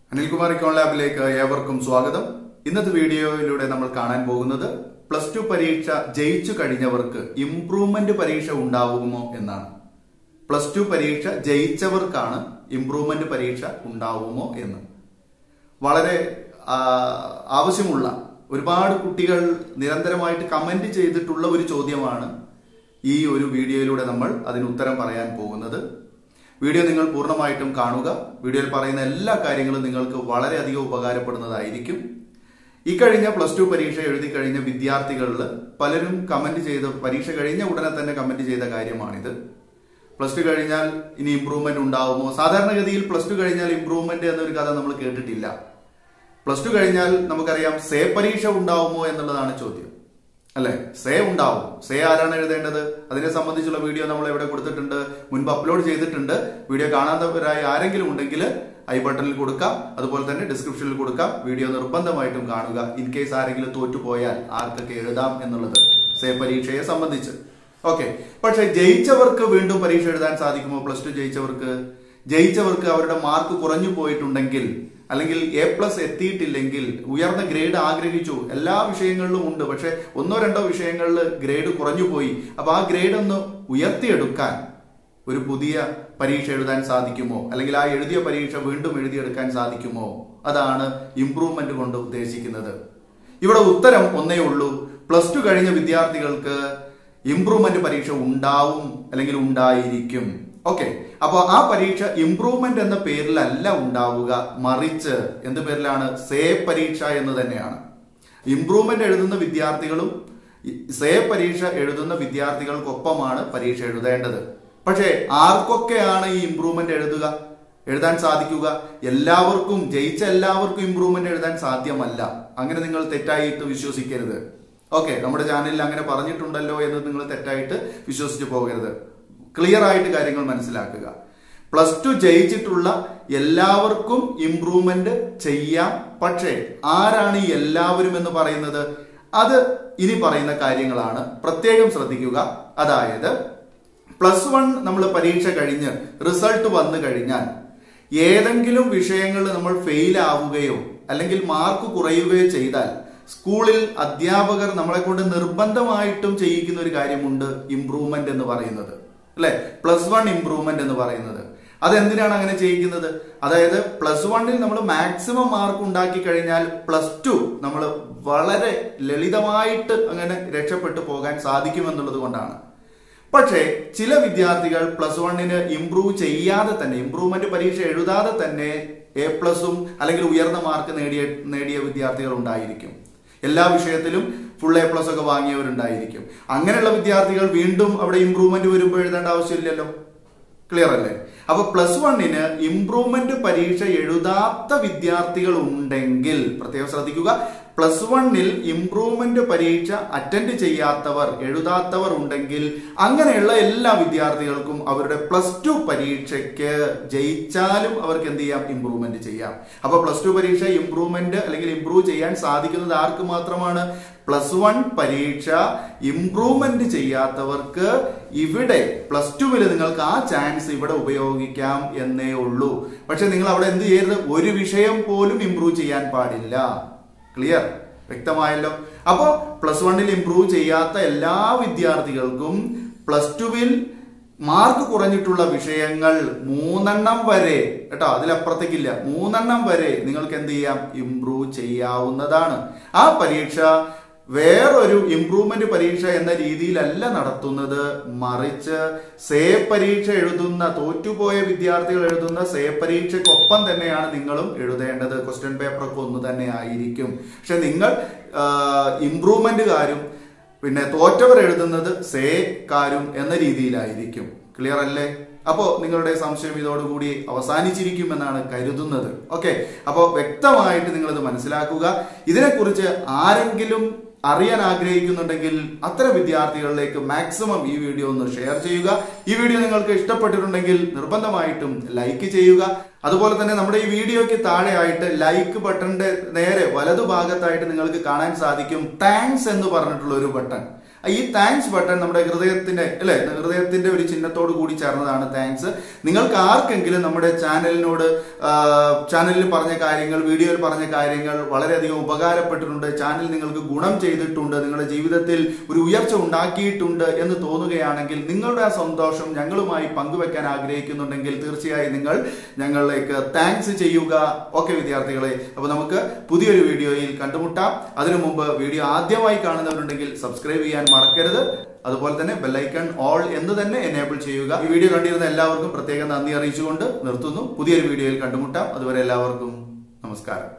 Anilkumar econ ലാബിലേക്ക് ഏവർക്കും സ്വാഗതം ഇന്നത്തെ വീഡിയോയിലൂടെ നമ്മൾ കാണാൻ പോകുന്നത് പ്ലസ് ടു പരീക്ഷ ജയിച്ചു കഴിഞ്ഞവർക്ക് ഇംപ്രൂവ്മെന്റ് പരീക്ഷ ഉണ്ടാവുമോ എന്നാണ് പ്ലസ് ടു പരീക്ഷ ജയിച്ചവർക്കാണ് ഇംപ്രൂവ്മെന്റ് പരീക്ഷ ഉണ്ടാവുമോ എന്ന് വളരെ ആ, ആവശ്യമുള്ള ഒരുപാട് കുട്ടികൾ നിരന്തരമായിട്ട് കമന്റ് ചെയ്തിട്ടുള്ള ഒരു ചോദ്യമാണ് ഈ ഒരു വീഡിയോയിലൂടെ നമ്മൾ അതിന് ഉത്തരം പറയാൻ പോകുന്നത് വീഡിയോ നിങ്ങൾ പൂർണ്ണമായിട്ടും കാണുക വീഡിയോയിൽ പറയുന്ന എല്ലാ കാര്യങ്ങളും നിങ്ങൾക്ക് വളരെയധികം ഉപകാരപ്പെടുന്നതായിരിക്കും ഇക്കഴിഞ്ഞ പ്ലസ് ടു പരീക്ഷ എഴുതി കഴിഞ്ഞ വിദ്യാർത്ഥികളിൽ പലരും കമന്റ് ചെയ്ത് പരീക്ഷ കഴിഞ്ഞ ഉടനെ തന്നെ കമന്റ് ചെയ്ത കാര്യമാണിത് പ്ലസ് ടു കഴിഞ്ഞാൽ ഇനി ഇമ്പ്രൂവ്മെന്റ് ഉണ്ടാവുമോ സാധാരണഗതിയിൽ പ്ലസ് ടു കഴിഞ്ഞാൽ ഇമ്പ്രൂവ്മെന്റ് എന്നൊരു കഥ നമ്മൾ കേട്ടിട്ടില്ല പ്ലസ് ടു കഴിഞ്ഞാൽ നമുക്കറിയാം സേ പരീക്ഷ ഉണ്ടാവുമോ എന്നുള്ളതാണ് ചോദ്യം അല്ലെ സേ ഉണ്ടാവും സേ ആരാണ് എഴുതേണ്ടത് അതിനെ സംബന്ധിച്ചുള്ള വീഡിയോ നമ്മൾ ഇവിടെ കൊടുത്തിട്ടുണ്ട് മുൻപ് അപ്ലോഡ് ചെയ്തിട്ടുണ്ട് വീഡിയോ കാണാത്തവരായി ആരെങ്കിലും ഉണ്ടെങ്കിൽ ഐ ബട്ടണിൽ കൊടുക്കാം അതുപോലെ തന്നെ ഡിസ്ക്രിപ്ഷനിൽ കൊടുക്കാം വീഡിയോ നിർബന്ധമായിട്ടും കാണുക ഇൻ കേസ് ആരെങ്കിലും തോറ്റുപോയാൽ ആർക്കൊക്കെ എഴുതാം എന്നുള്ളത് സേ പരീക്ഷയെ സംബന്ധിച്ച് ഓക്കെ പക്ഷെ ജയിച്ചവർക്ക് വീണ്ടും പരീക്ഷ എഴുതാൻ സാധിക്കുമോ പ്ലസ് ടു ജയിച്ചവർക്ക് ജയിച്ചവർക്ക് അവരുടെ മാർക്ക് കുറഞ്ഞു പോയിട്ടുണ്ടെങ്കിൽ അല്ലെങ്കിൽ എ പ്ലസ് എത്തിയിട്ടില്ലെങ്കിൽ ഉയർന്ന ഗ്രേഡ് ആഗ്രഹിച്ചു എല്ലാ വിഷയങ്ങളിലും ഉണ്ട് പക്ഷെ ഒന്നോ രണ്ടോ വിഷയങ്ങളിൽ ഗ്രേഡ് കുറഞ്ഞു പോയി അപ്പൊ ആ ഗ്രേഡ് ഒന്ന് ഉയർത്തിയെടുക്കാൻ ഒരു പുതിയ പരീക്ഷ എഴുതാൻ സാധിക്കുമോ അല്ലെങ്കിൽ ആ എഴുതിയ പരീക്ഷ വീണ്ടും എഴുതിയെടുക്കാൻ സാധിക്കുമോ അതാണ് ഇംപ്രൂവ്മെന്റ് കൊണ്ട് ഉദ്ദേശിക്കുന്നത് ഇവിടെ ഉത്തരം ഒന്നേ ഉള്ളൂ പ്ലസ് ടു കഴിഞ്ഞ വിദ്യാർത്ഥികൾക്ക് ഇംപ്രൂവ്മെന്റ് പരീക്ഷ ഉണ്ടാവും അല്ലെങ്കിൽ ഉണ്ടായിരിക്കും ഓക്കെ അപ്പോൾ ആ പരീക്ഷ ഇംപ്രൂവ്മെന്റ് എന്ന പേരിലല്ല ഉണ്ടാവുക മറിച്ച് എന്ത് പേരിലാണ് സേ പരീക്ഷ എന്ന് തന്നെയാണ് ഇംപ്രൂവ്മെന്റ് എഴുതുന്ന വിദ്യാർത്ഥികളും ഈ സേ പരീക്ഷ എഴുതുന്ന വിദ്യാർത്ഥികൾക്കൊപ്പമാണ് പരീക്ഷ എഴുതേണ്ടത് പക്ഷേ ആർക്കൊക്കെയാണ് ഈ ഇംപ്രൂവ്മെന്റ് എഴുതുക എഴുതാൻ സാധിക്കുക എല്ലാവർക്കും ജയിച്ച എല്ലാവർക്കും ഇംപ്രൂവ്മെന്റ് എഴുതാൻ സാധ്യമല്ല അങ്ങനെ നിങ്ങൾ തെറ്റായിട്ട് വിശ്വസിക്കരുത് ഓക്കെ നമ്മുടെ ചാനലിൽ അങ്ങനെ പറഞ്ഞിട്ടുണ്ടല്ലോ എന്ന് നിങ്ങൾ തെറ്റായിട്ട് വിശ്വസിച്ചു പോകരുത് ക്ലിയർ ആയിട്ട് കാര്യങ്ങൾ മനസ്സിലാക്കുക പ്ലസ് ടു ജയിച്ചിട്ടുള്ള എല്ലാവർക്കും ഇംപ്രൂവ്മെന്റ് ചെയ്യാം പക്ഷേ ആരാണ് ഈ എല്ലാവരും എന്ന് പറയുന്നത് അത് ഇനി പറയുന്ന കാര്യങ്ങളാണ് പ്രത്യേകം ശ്രദ്ധിക്കുക അതായത് പ്ലസ് വൺ നമ്മൾ പരീക്ഷ കഴിഞ്ഞ് റിസൾട്ട് വന്നു കഴിഞ്ഞാൽ ഏതെങ്കിലും വിഷയങ്ങളിൽ നമ്മൾ ഫെയിൽ ആവുകയോ അല്ലെങ്കിൽ മാർക്ക് കുറയുകയോ ചെയ്താൽ സ്കൂളിൽ അധ്യാപകർ നമ്മളെ കൊണ്ട് നിർബന്ധമായിട്ടും ചെയ്യിക്കുന്ന ഒരു കാര്യമുണ്ട് ഇംപ്രൂവ്മെന്റ് എന്ന് പറയുന്നത് അല്ലെ പ്ലസ് വൺ ഇംപ്രൂവ്മെന്റ് എന്ന് പറയുന്നത് അതെന്തിനാണ് അങ്ങനെ ചെയ്യിക്കുന്നത് അതായത് പ്ലസ് വണ്ണിൽ നമ്മൾ മാക്സിമം മാർക്ക് ഉണ്ടാക്കി കഴിഞ്ഞാൽ പ്ലസ് ടു നമ്മൾ വളരെ ലളിതമായിട്ട് അങ്ങനെ രക്ഷപ്പെട്ടു പോകാൻ സാധിക്കുമെന്നുള്ളത് കൊണ്ടാണ് പക്ഷേ ചില വിദ്യാർത്ഥികൾ പ്ലസ് വണ്ണിന് ഇംപ്രൂവ് ചെയ്യാതെ തന്നെ ഇംപ്രൂവ്മെന്റ് പരീക്ഷ എഴുതാതെ തന്നെ എ പ്ലസും അല്ലെങ്കിൽ ഉയർന്ന മാർക്ക് നേടിയ നേടിയ വിദ്യാർത്ഥികൾ ഉണ്ടായിരിക്കും എല്ലാ വിഷയത്തിലും ഫുൾ എ പ്ലസ് ഒക്കെ വാങ്ങിയവരുണ്ടായിരിക്കും അങ്ങനെയുള്ള വിദ്യാർത്ഥികൾ വീണ്ടും അവിടെ ഇംപ്രൂവ്മെന്റ് വരുമ്പോൾ എഴുതേണ്ട ആവശ്യമില്ലല്ലോ ക്ലിയർ അല്ലേ അപ്പൊ പ്ലസ് വണ്ണിന് ഇംപ്രൂവ്മെന്റ് പരീക്ഷ എഴുതാത്ത വിദ്യാർത്ഥികൾ ഉണ്ടെങ്കിൽ പ്രത്യേകം ശ്രദ്ധിക്കുക പ്ലസ് വണ്ണിൽ ഇംപ്രൂവ്മെന്റ് പരീക്ഷ അറ്റൻഡ് ചെയ്യാത്തവർ എഴുതാത്തവർ ഉണ്ടെങ്കിൽ അങ്ങനെയുള്ള എല്ലാ വിദ്യാർത്ഥികൾക്കും അവരുടെ പ്ലസ് ടു പരീക്ഷയ്ക്ക് ജയിച്ചാലും അവർക്ക് എന്ത് ചെയ്യാം ഇംപ്രൂവ്മെന്റ് ചെയ്യാം അപ്പൊ പ്ലസ് ടു പരീക്ഷ ഇംപ്രൂവ്മെന്റ് അല്ലെങ്കിൽ ഇംപ്രൂവ് ചെയ്യാൻ സാധിക്കുന്നത് ആർക്ക് മാത്രമാണ് പ്ലസ് വൺ പരീക്ഷ ഇംപ്രൂവ്മെന്റ് ചെയ്യാത്തവർക്ക് ഇവിടെ പ്ലസ് ടുവിൽ നിങ്ങൾക്ക് ആ ചാൻസ് ഇവിടെ ഉപയോഗിക്കാം എന്നേ ഉള്ളൂ പക്ഷെ നിങ്ങൾ അവിടെ എന്ത് ചെയ്യരുത് ഒരു വിഷയം പോലും ഇംപ്രൂവ് ചെയ്യാൻ പാടില്ല ക്ലിയർ വ്യക്തമായല്ലോ അപ്പോ പ്ലസ് വണ്ണിൽ ഇംപ്രൂവ് ചെയ്യാത്ത എല്ലാ വിദ്യാർത്ഥികൾക്കും പ്ലസ് ടുവിൽ മാർക്ക് കുറഞ്ഞിട്ടുള്ള വിഷയങ്ങൾ മൂന്നെണ്ണം വരെ കേട്ടോ അതിലപ്പുറത്തേക്കില്ല മൂന്നെണ്ണം വരെ നിങ്ങൾക്ക് എന്ത് ചെയ്യാം ഇംപ്രൂവ് ചെയ്യാവുന്നതാണ് ആ പരീക്ഷ വേറൊരു ഇംപ്രൂവ്മെന്റ് പരീക്ഷ എന്ന രീതിയിലല്ല നടത്തുന്നത് മറിച്ച് സേ പരീക്ഷ എഴുതുന്ന തോറ്റുപോയ വിദ്യാർത്ഥികൾ എഴുതുന്ന സേ പരീക്ഷയ്ക്കൊപ്പം തന്നെയാണ് നിങ്ങളും എഴുതേണ്ടത് ക്വസ്റ്റ്യൻ പേപ്പറൊക്കെ ഒന്ന് തന്നെ ആയിരിക്കും പക്ഷെ നിങ്ങൾ ഇംപ്രൂവ്മെന്റുകാരും പിന്നെ തോറ്റവർ എഴുതുന്നത് സേക്കാരും എന്ന രീതിയിലായിരിക്കും ക്ലിയർ അല്ലേ അപ്പോ നിങ്ങളുടെ സംശയം ഇതോടുകൂടി അവസാനിച്ചിരിക്കും എന്നാണ് കരുതുന്നത് ഓക്കെ അപ്പോൾ വ്യക്തമായിട്ട് നിങ്ങൾ ഇത് മനസ്സിലാക്കുക ഇതിനെക്കുറിച്ച് ആരെങ്കിലും അറിയാൻ ആഗ്രഹിക്കുന്നുണ്ടെങ്കിൽ അത്തരം വിദ്യാർത്ഥികളിലേക്ക് മാക്സിമം ഈ വീഡിയോ ഒന്ന് ഷെയർ ചെയ്യുക ഈ വീഡിയോ നിങ്ങൾക്ക് ഇഷ്ടപ്പെട്ടിട്ടുണ്ടെങ്കിൽ നിർബന്ധമായിട്ടും ലൈക്ക് ചെയ്യുക അതുപോലെ തന്നെ നമ്മുടെ ഈ വീഡിയോയ്ക്ക് താഴെയായിട്ട് ലൈക്ക് ബട്ടണിന്റെ നേരെ വലതുഭാഗത്തായിട്ട് നിങ്ങൾക്ക് കാണാൻ സാധിക്കും താങ്ക്സ് എന്ന് പറഞ്ഞിട്ടുള്ള ഒരു ബട്ടൺ ഈ താങ്ക്സ് ബട്ടൺ നമ്മുടെ ഹൃദയത്തിന്റെ അല്ലെ ഹൃദയത്തിന്റെ ഒരു ചിഹ്നത്തോട് കൂടി ചേർന്നതാണ് താങ്ക്സ് നിങ്ങൾക്ക് ആർക്കെങ്കിലും നമ്മുടെ ചാനലിനോട് ആ, ചാനലിൽ പറഞ്ഞ കാര്യങ്ങൾ വീഡിയോയിൽ പറഞ്ഞ കാര്യങ്ങൾ വളരെയധികം ഉപകാരപ്പെട്ടിട്ടുണ്ട് ചാനൽ നിങ്ങൾക്ക് ഗുണം ചെയ്തിട്ടുണ്ട് നിങ്ങളുടെ ജീവിതത്തിൽ ഒരു ഉയർച്ച ഉണ്ടാക്കിയിട്ടുണ്ട് എന്ന് തോന്നുകയാണെങ്കിൽ നിങ്ങളുടെ ആ സന്തോഷം ഞങ്ങളുമായി പങ്കുവെക്കാൻ ആഗ്രഹിക്കുന്നുണ്ടെങ്കിൽ തീർച്ചയായും നിങ്ങൾ ഞങ്ങളിലേക്ക് താങ്ക്സ് ചെയ്യുക ഓക്കെ വിദ്യാർത്ഥികളെ അപ്പൊ നമുക്ക് പുതിയൊരു വീഡിയോയിൽ കണ്ടുമുട്ടാം അതിനു മുമ്പ് വീഡിയോ ആദ്യമായി കാണുന്നവരുണ്ടെങ്കിൽ സബ്സ്ക്രൈബ് ചെയ്യാൻ മറക്കരുത് അതുപോലെ തന്നെ ബെല്ലൈക്കൺ ഓൾ എന്ന് തന്നെ എനേബിൾ ചെയ്യുക ഈ വീഡിയോ കണ്ടിരുന്ന എല്ലാവർക്കും പ്രത്യേകം നന്ദി അറിയിച്ചുകൊണ്ട് നിർത്തുന്നു പുതിയൊരു വീഡിയോയിൽ കണ്ടുമുട്ടാം അതുവരെ എല്ലാവർക്കും നമസ്കാരം